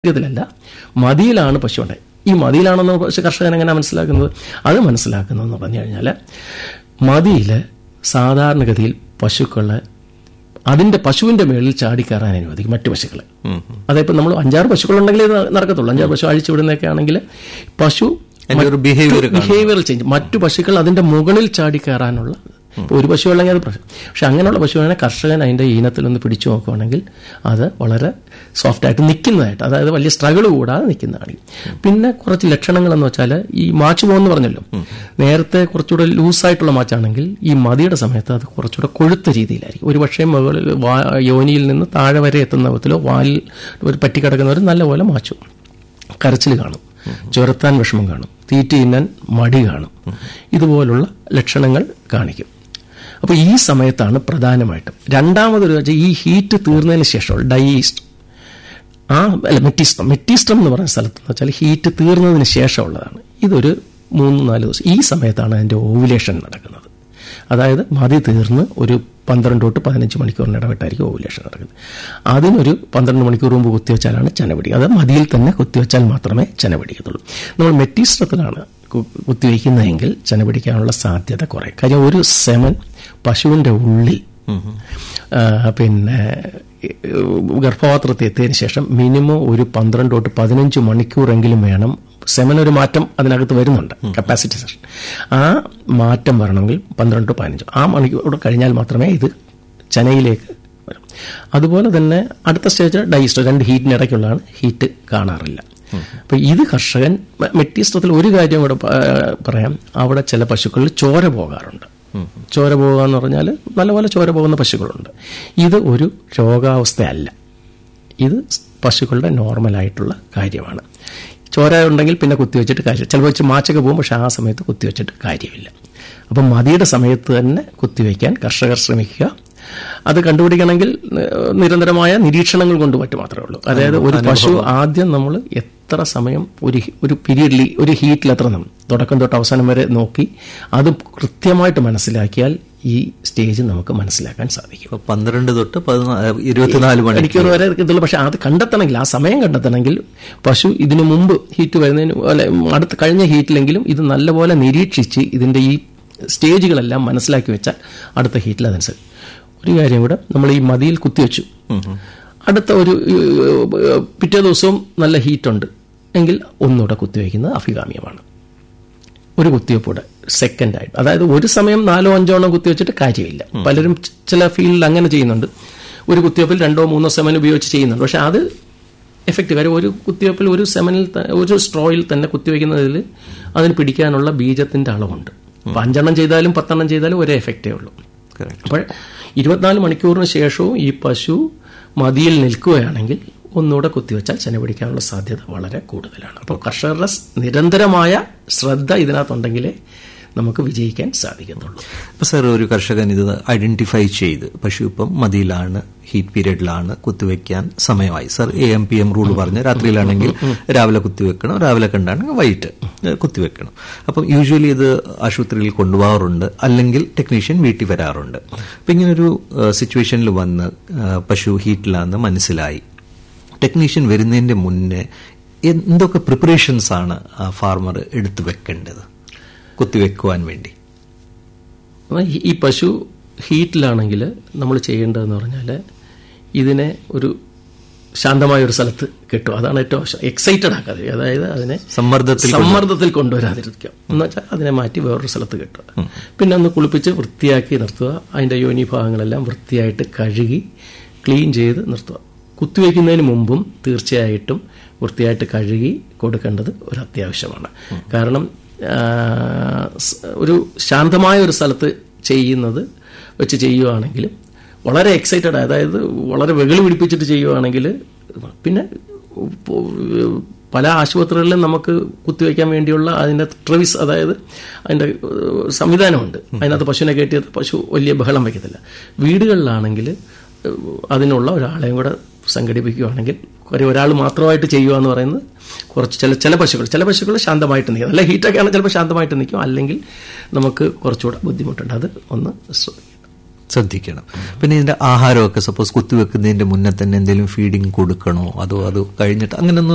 ഇതിലല്ല മതിയിലാണ് പശു ഉണ്ടായി ഈ മതിയിലാണെന്ന് പശു കർഷകൻ എങ്ങനെ മനസ്സിലാക്കുന്നത് അത് മനസ്സിലാക്കുന്നതെന്ന് പറഞ്ഞു കഴിഞ്ഞാൽ മതിയിൽ സാധാരണഗതിയിൽ പശുക്കളെ അതിന്റെ പശുവിന്റെ മേളിൽ ചാടിക്കയറാൻ അനുവദിക്കും മറ്റു പശുക്കളെ അതായത് നമ്മൾ അഞ്ചാറ് പശുക്കളുണ്ടെങ്കിലേ ഇത് നടക്കത്തുള്ളൂ അഞ്ചാറ് പശു അഴിച്ചു വിടുന്നതൊക്കെ ആണെങ്കിൽ പശു അതിന്റെ ഒരു ബിഹേവിയർ ബിഹേവിയർ ചേഞ്ച് മറ്റു പശുക്കൾ അതിന്റെ മുകളിൽ ചാടി കയറാനുള്ള ഇപ്പൊ ഒരു പശു ഉള്ളെങ്കിൽ അത് പ്രശ്നം പക്ഷെ അങ്ങനെയുള്ള പശുവിനെ കർഷകൻ അതിന്റെ ഈനത്തിൽ ഒന്ന് പിടിച്ചു നോക്കുവാണെങ്കിൽ അത് വളരെ സോഫ്റ്റ് ആയിട്ട് നിൽക്കുന്നതായിട്ട് അതായത് വലിയ സ്ട്രഗിൾ കൂടാതെ നിൽക്കുന്നതാണ് പിന്നെ കുറച്ച് ലക്ഷണങ്ങൾ എന്ന് വെച്ചാൽ ഈ മാച്ച് പോകുമെന്ന് പറഞ്ഞല്ലോ നേരത്തെ കുറച്ചുകൂടെ ലൂസായിട്ടുള്ള മാച്ചാണെങ്കിൽ ഈ മതിയുടെ സമയത്ത് അത് കുറച്ചുകൂടെ കൊഴുത്ത രീതിയിലായിരിക്കും ഒരു പക്ഷേ മുകളിൽ വാ- യോനിയിൽ നിന്ന് താഴെ വരെ എത്തുന്ന വിധത്തിലോ വാലിൽ ഒരു പറ്റിക്കിടക്കുന്നവർ നല്ലപോലെ മാച്ചു കരച്ചിൽ കാണും ചുരത്താൻ വിഷമം കാണും തീറ്റ തിന്നാൻ മടി കാണും ഇതുപോലുള്ള ലക്ഷണങ്ങൾ കാണിക്കും അപ്പോൾ ഈ സമയത്താണ് പ്രധാനമായിട്ടും രണ്ടാമതൊരു വെച്ചാൽ ഈ ഹീറ്റ് തീർന്നതിന് ശേഷം ഡൈസ്റ്റ് ആ അല്ല മെറ്റിസ്ട്രം മെറ്റിസ്ട്രം എന്ന് പറയുന്ന സ്ഥലത്ത് എന്ന് വെച്ചാൽ ഹീറ്റ് തീർന്നതിന് ശേഷമുള്ളതാണ് ഇതൊരു മൂന്ന് നാല് ദിവസം ഈ സമയത്താണ് അതിൻ്റെ ഓവുലേഷൻ നടക്കുന്നത് അതായത് മതി തീർന്ന് ഒരു പന്ത്രണ്ട് തൊട്ട് പതിനഞ്ച് മണിക്കൂറിന് ഇടവിട്ടായിരിക്കും ഓവുലേഷൻ നടക്കുന്നത് അതിനൊരു പന്ത്രണ്ട് മണിക്കൂർ മുമ്പ് കുത്തിവെച്ചാലാണ് ചെന പിടിക്കുക അത് മതിയിൽ തന്നെ കുത്തിവെച്ചാൽ മാത്രമേ ചെന പിടിക്കത്തുള്ളൂ നമ്മൾ മെറ്റീസ്ട്രത്തിലാണ് കു- കുത്തിവെക്കുന്നതെങ്കിൽ ചെന പിടിക്കാനുള്ള സാധ്യത കുറയും കാര്യം ഒരു സെമൻ പശുവിൻ്റെ ഉള്ളിൽ ആ, പിന്നെ ഗർഭപാത്രത്തിൽ എത്തിയതിനു ശേഷം മിനിമം ഒരു പന്ത്രണ്ട് തൊട്ട് പതിനഞ്ച് മണിക്കൂറെങ്കിലും വേണം സെമൻ ഒരു മാറ്റം അതിനകത്ത് വരുന്നുണ്ട് കപ്പാസിറ്റി സെഷൻ ആ മാറ്റം വരണമെങ്കിൽ പന്ത്രണ്ട് ടു പതിനഞ്ച് ആ മണിക്കൂർ കഴിഞ്ഞാൽ മാത്രമേ ഇത് ചനയിലേക്ക് വരും അതുപോലെ തന്നെ അടുത്ത സ്റ്റേജ് ഡൈസ്റ്റർ രണ്ട് ഹീറ്റിന് ഇടയ്ക്കുള്ളതാണ് ഹീറ്റ് കാണാറില്ല അപ്പൊ ഇത് കർഷകൻ മ- മെറ്റീസ്ത്രത്തിൽ ഒരു കാര്യം കൂടെ പ- പറയാം അവിടെ ചില പശുക്കളിൽ ചോര പോകാറുണ്ട് ചോര പോകുക എന്ന് പറഞ്ഞാൽ നല്ലപോലെ ചോര പോകുന്ന പശുക്കളുണ്ട് ഇത് ഒരു രോഗാവസ്ഥയല്ല ഇത് പശുക്കളുടെ നോർമലായിട്ടുള്ള കാര്യമാണ് ചോര ഉണ്ടെങ്കിൽ പിന്നെ കുത്തിവെച്ചിട്ട് കാര്യം ചിലപ്പോൾ വെച്ച് മാച്ചൊക്കെ പോകും പക്ഷെ ആ സമയത്ത് കുത്തിവെച്ചിട്ട് കാര്യമില്ല അപ്പം മതിയുടെ സമയത്ത് തന്നെ കുത്തിവെക്കാൻ കർഷകർ ശ്രമിക്കുക അത് കണ്ടുപിടിക്കണമെങ്കിൽ ഏഹ്, നിരന്തരമായ നിരീക്ഷണങ്ങൾ കൊണ്ട് പറ്റും മാത്രമേ ഉള്ളൂ അതായത് ഒരു പശു ആദ്യം നമ്മൾ എത്ര സമയം ഒരു ഹി- ഒരു പീരീഡിൽ ഒരു ഹീറ്റിൽ എത്ര നമ്മൾ തുടക്കം തൊട്ട് അവസാനം വരെ നോക്കി അത് കൃത്യമായിട്ട് മനസ്സിലാക്കിയാൽ ഈ സ്റ്റേജ് നമുക്ക് മനസ്സിലാക്കാൻ സാധിക്കും ഇപ്പൊ പന്ത്രണ്ട് തൊട്ട് പതിനാ- ഇരുപത്തിനാല് മണിക്കൂർ മണിക്കൂർ വരെ ഇതുള്ളൂ പക്ഷെ അത് കണ്ടെത്തണമെങ്കിൽ ആ സമയം കണ്ടെത്തണമെങ്കിൽ പശു ഇതിനു മുമ്പ് ഹീറ്റ് വരുന്നതിന് അല്ലെ അടുത്ത കഴിഞ്ഞ ഹീറ്റിലെങ്കിലും ഇത് നല്ലപോലെ നിരീക്ഷിച്ച് ഇതിന്റെ ഈ സ്റ്റേജുകളെല്ലാം മനസ്സിലാക്കി വെച്ചാൽ അടുത്ത ഹീറ്റിൽ അതനുസരിച്ച് ഒരു കാര്യം കൂടെ നമ്മൾ ഈ മതിയിൽ കുത്തിവെച്ചു അടുത്ത ഒരു ഏഹ്, പിറ്റേ ദിവസവും നല്ല ഹീറ്റുണ്ട് എങ്കിൽ ഒന്നുകൂടെ കുത്തിവെക്കുന്നത് അഭികാമ്യമാണ് ഒരു കുത്തിവെപ്പൂടെ സെക്കൻഡായിട്ട് അതായത് ഒരു സമയം നാലോ അഞ്ചോ എണ്ണം കുത്തിവെച്ചിട്ട് കാര്യമില്ല പലരും ച- ചില ഫീൽഡിൽ അങ്ങനെ ചെയ്യുന്നുണ്ട് ഒരു കുത്തിവെപ്പിൽ രണ്ടോ മൂന്നോ സെമൻ ഉപയോഗിച്ച് ചെയ്യുന്നുണ്ട് പക്ഷെ അത് എഫക്റ്റ് കാര്യം ഒരു കുത്തിവെപ്പിൽ ഒരു സെമനിൽ ത- ഒരു സ്ട്രോയിൽ തന്നെ കുത്തിവെക്കുന്നതിൽ അതിന് പിടിക്കാനുള്ള ബീജത്തിന്റെ അളവുണ്ട് അപ്പം അഞ്ചെണ്ണം ചെയ്താലും പത്തെണ്ണം ചെയ്താലും ഒരേ എഫക്റ്റേ ഉള്ളൂ Correct. അപ്പോൾ ഇരുപത്തിനാല് മണിക്കൂറിന് ശേഷവും ഈ പശു മതിയിൽ നിൽക്കുകയാണെങ്കിൽ ഒന്നുകൂടെ കുത്തിവെച്ചാൽ ചെന പിടിക്കാനുള്ള സാധ്യത വളരെ കൂടുതലാണ് അപ്പോൾ കർഷകരുടെ സ് നിരന്തരമായ ശ്രദ്ധ ഇതിനകത്തുണ്ടെങ്കിലേ നമുക്ക് വിജയിക്കാൻ സാധിക്കത്തുള്ളൂ ഇപ്പൊ സാർ ഒരു കർഷകൻ ഇത് ഐഡന്റിഫൈ ചെയ്ത് പശു ഇപ്പം മതിയിലാണ് ഹീറ്റ് പീരീഡിലാണ് കുത്തിവെക്കാൻ സമയമായി sir A M P M rule പറഞ്ഞ് രാത്രിയിലാണെങ്കിൽ രാവിലെ കുത്തിവെക്കണം രാവിലെ കണ്ടാണെങ്കിൽ വൈകിട്ട് ഏഹ്, കുത്തിവെക്കണം അപ്പം യൂഷ്വലി ഇത് ആശുപത്രിയിൽ കൊണ്ടുപോകാറുണ്ട് അല്ലെങ്കിൽ ടെക്നീഷ്യൻ വീട്ടിൽ വരാറുണ്ട് അപ്പം ഇങ്ങനൊരു സിറ്റുവേഷനിൽ വന്ന് ഏഹ്, പശു ഹീറ്റിലാണെന്ന് മനസ്സിലായി ടെക്നീഷ്യൻ വരുന്നതിന്റെ മുന്നേ എന്തൊക്കെ പ്രിപ്പറേഷൻസ് ആണ് ഫാർമർ എടുത്തു വെക്കേണ്ടത് കുത്തിവെക്കുവാൻ വേണ്ടി അപ്പോൾ ഈ- ഈ പശു ഹീറ്റിലാണെങ്കിൽ നമ്മൾ ചെയ്യേണ്ടതെന്ന് പറഞ്ഞാൽ ഇതിനെ ഒരു ശാന്തമായ ഒരു സ്ഥലത്ത് കിട്ടും അതാണ് ഏറ്റവും എക്സൈറ്റഡ് ആക്കാതെ അതായത് അതിനെ സമ്മർദ്ദത്തിൽ സമ്മർദ്ദത്തിൽ കൊണ്ടുവരാതിരിക്കുക എന്ന് വെച്ചാൽ അതിനെ മാറ്റി വേറൊരു സ്ഥലത്ത് കിട്ടുക പിന്നെ ഒന്ന് കുളിപ്പിച്ച് വൃത്തിയാക്കി നിർത്തുക അതിന്റെ യോനി ഭാഗങ്ങളെല്ലാം വൃത്തിയായിട്ട് കഴുകി ക്ലീൻ ചെയ്ത് നിർത്തുക കുത്തിവെക്കുന്നതിന് മുമ്പും തീർച്ചയായിട്ടും വൃത്തിയായിട്ട് കഴുകി കൊടുക്കേണ്ടത് ഒരു അത്യാവശ്യമാണ് കാരണം ആ, സ്- ഒരു ശാന്തമായ ഒരു സ്ഥലത്ത് ചെയ്യുന്നത് വെച്ച് ചെയ്യുവാണെങ്കിലും വളരെ എക്സൈറ്റഡ് അതായത് വളരെ വെകളി പിടിപ്പിച്ചിട്ട് ചെയ്യുവാണെങ്കിൽ പിന്നെ പല ആശുപത്രികളിലും നമുക്ക് കുത്തിവെക്കാൻ വേണ്ടിയുള്ള അതിൻ്റെ ട്രവിസ് അതായത് അതിൻ്റെ ഏഹ്, സംവിധാനമുണ്ട് അതിനകത്ത് പശുവിനെ കയറ്റിയത് പശു വലിയ ബഹളം വയ്ക്കത്തില്ല വീടുകളിലാണെങ്കിൽ ഏഹ്, അതിനുള്ള ഒരാളെയും കൂടെ സംഘടിപ്പിക്കുകയാണെങ്കിൽ കാര്യം ഒരാൾ മാത്രമായിട്ട് ചെയ്യുക എന്ന് പറയുന്നത് കുറച്ച് ചില ചില പശുക്കൾ ചില പശുക്കൾ ശാന്തമായിട്ട് നിൽക്കും അല്ല ഹീറ്റൊക്കെ ആണെങ്കിൽ ചിലപ്പോൾ ശാന്തമായിട്ട് നിൽക്കും അല്ലെങ്കിൽ നമുക്ക് കുറച്ചുകൂടെ ബുദ്ധിമുട്ടുണ്ട് അത് ഒന്ന് ശ്രദ്ധിക്കണം ശ്രദ്ധിക്കണം പിന്നെ ഇതിന്റെ ആഹാരമൊക്കെ സപ്പോസ് കുത്തിവെക്കുന്നതിന്റെ മുന്നേ തന്നെ എന്തെങ്കിലും ഫീഡിങ് കൊടുക്കണോ അതോ അത് കഴിഞ്ഞിട്ട് അങ്ങനെ ഒന്ന്